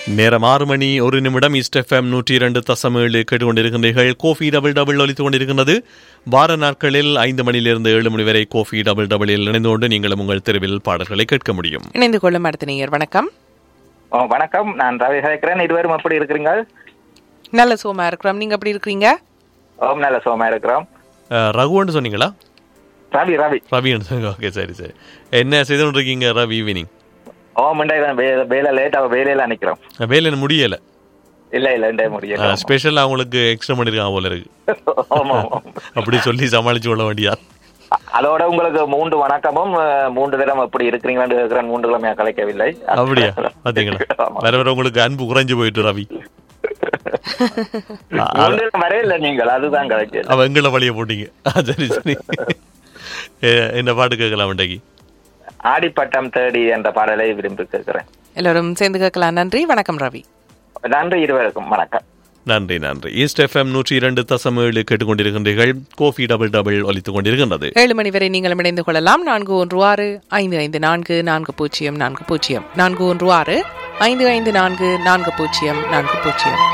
நேரம் ஆறு மணி ஒரு நிமிடம் ஈஸ்ட் எஃப்எம் நூற்றி இரண்டு தசம் ஏழு கேட்டுக்கொண்டிருக்கின்றீர்கள் கோஃபி டபுள் டபுள் ஒலித்துக் கொண்டிருக்கின்றது வார நாட்களில் ஐந்து மணியிலிருந்து ஏழு மணி வரை கோஃபி டபுள் டபுளில் இணைந்து கொண்டு நீங்களும் உங்கள் தெருவில் பாடல்களை கேட்க முடியும் இணைந்து கொள்ளும் அடுத்த நேயர் வணக்கம் ஓ, வணக்கம் நான் ரவி கேட்கிறேன் இருவரும் எப்படி இருக்கிறீங்க நல்ல சோமா இருக்கிறோம் நீங்க எப்படி இருக்கிறீங்க ஓம் நல்ல சோமா இருக்கிறோம் அஹ், ரகுன்னு சொன்னீங்களா ரவி ரவி ரவின்னு சொன்னீங்க ஓகே சரி சரி என்ன செய்து கொண்டிருக்கீங்க ரவி ஈவினிங் ஓ முண்டை வேலை லேட் அவ வேலையில நிக்கிறோம் வேலை முடியல இல்ல இல்ல இண்டே முடியல ஸ்பெஷல் அவங்களுக்கு எக்ஸ்ட்ரா பண்ணிருக்காங்க போல இருக்கு ஆமா, ஆமா. அப்படி சொல்லி சமாளிச்சு கொள்ள வேண்டியா அ- அதோட உங்களுக்கு மூன்று வணக்கமும் அஹ், மூன்று தினம் எப்படி இருக்கிறீங்களான்னு கேட்கிறேன் மூன்று கிழமையா கலைக்கவில்லை அப்படியா பாத்தீங்களா ஆமா. வேற வேற உங்களுக்கு அன்பு குறைஞ்சு போயிட்டு ரவி மூன்று தினம் வரையில நீங்கள் அதுதான் கலைக்கல அவ எங்களை வழிய போட்டீங்க ஆ, சரி சரி எ- என்ன பாட்டு கேட்கலாம் இன்றைக்கு ஆடிப்பட்டம் தேடி என்ற பாடலை விரும்பி கேட்கிறேன் எல்லோரும் சேர்ந்து கேட்கலாம் நன்றி வணக்கம் ரவி நன்றி இருவருக்கும் வணக்கம் நன்றி நன்றி ஈஸ்ட் எஃப்எம் நூற்றி இரண்டு தசம் ஏழு கேட்டுக்கொண்டிருக்கின்றீர்கள் கோஃபி டபுள் டபுள் ஒலித்துக் கொண்டிருக்கின்றது ஏழு மணி வரை நீங்களும் இணைந்து கொள்ளலாம் நான்கு ஒன்று ஆறு ஐந்து ஐந்து நான்கு நான்கு பூஜ்ஜியம் நான்கு பூஜ்ஜியம் நான்கு ஒன்று ஆறு ஐந்து ஐந்து நான்கு நான்கு பூஜ்ஜியம் நான்கு பூஜ்ஜியம்